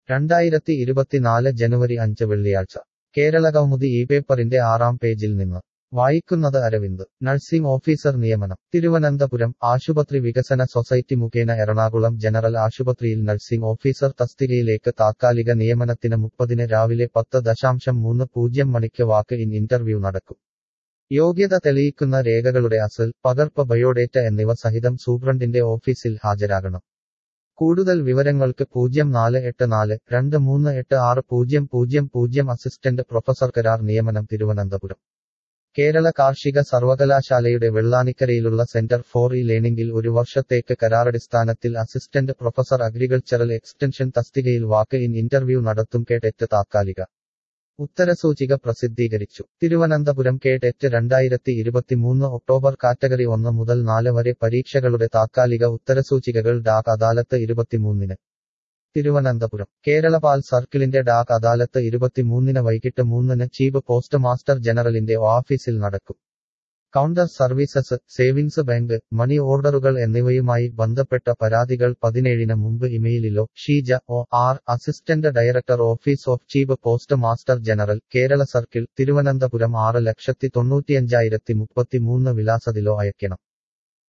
രണ്ടായിരത്തി ഇരുപത്തിനാല് ജനുവരി അഞ്ച് വെള്ളിയാഴ്ച കേരളകൗമുദി ഈ പേപ്പറിന്റെ ആറാം പേജിൽ നിന്ന് വായിക്കുന്നത് അരവിന്ദ് നഴ്സിംഗ് ഓഫീസർ നിയമനം തിരുവനന്തപുരം ആശുപത്രി വികസന സൊസൈറ്റി മുഖേന എറണാകുളം ജനറൽ ആശുപത്രിയിൽ നഴ്സിംഗ് ഓഫീസർ തസ്തികയിലേക്ക് താത്കാലിക നിയമനത്തിന് മുപ്പതിന് രാവിലെ പത്ത് ദശാംശം മൂന്ന് പൂജ്യം മണിക്ക് വാക്ക് ഇൻ ഇന്റർവ്യൂ നടക്കും യോഗ്യത തെളിയിക്കുന്ന രേഖകളുടെ അസൽ പകർപ്പ് ബയോഡേറ്റ എന്നിവ സഹിതം സൂപ്രണ്ടിന്റെ ഓഫീസിൽ ഹാജരാകണം കൂടുതൽ വിവരങ്ങൾക്ക് പൂജ്യം നാല് എട്ട് നാല് രണ്ട് മൂന്ന് എട്ട് ആറ് പൂജ്യം പൂജ്യം പൂജ്യം അസിസ്റ്റന്റ് പ്രൊഫസർ കരാർ നിയമനം തിരുവനന്തപുരം കേരള കാർഷിക സർവകലാശാലയുടെ വെള്ളാനിക്കരയിലുള്ള സെന്റർ ഫോർ ഇ ലേണിംഗിൽ ഒരു വർഷത്തേക്ക് കരാറടിസ്ഥാനത്തിൽ അസിസ്റ്റന്റ് പ്രൊഫസർ അഗ്രികൾച്ചറൽ എക്സ്റ്റൻഷൻ തസ്തികയിൽ വാക്ക് ഇൻ ഇന്റർവ്യൂ നടത്തും കേട്ടെറ്റ് താത്കാലിക ഉത്തരസൂചിക പ്രസിദ്ധീകരിച്ചു തിരുവനന്തപുരം കേട്ടെറ്റ് രണ്ടായിരത്തി ഇരുപത്തിമൂന്ന് ഒക്ടോബർ കാറ്റഗറി ഒന്ന് മുതൽ നാല് വരെ പരീക്ഷകളുടെ താത്കാലിക ഉത്തരസൂചികകൾ ഡാക് അദാലത്ത് ഇരുപത്തിമൂന്നിന് തിരുവനന്തപുരം കേരളപാൽ സർക്കിളിന്റെ ഡാക് അദാലത്ത് ഇരുപത്തിമൂന്നിന് വൈകിട്ട് മൂന്നിന് ചീഫ് പോസ്റ്റ് മാസ്റ്റർ ജനറലിന്റെ ഓഫീസിൽ നടക്കും counter services savings bank money ഓർഡറുകൾ എന്നിവയുമായി ബന്ധപ്പെട്ട പരാതികൾ പതിനേഴിന് മുമ്പ് ഇമെയിലിലോ Sheeja O R assistant director office of chief post master general Kerala circle Thiruvananthapuram ആറ് ലക്ഷത്തി തൊണ്ണൂറ്റിയഞ്ചായിരത്തി മുപ്പത്തിമൂന്ന് വിലാസത്തിലോ അയക്കണം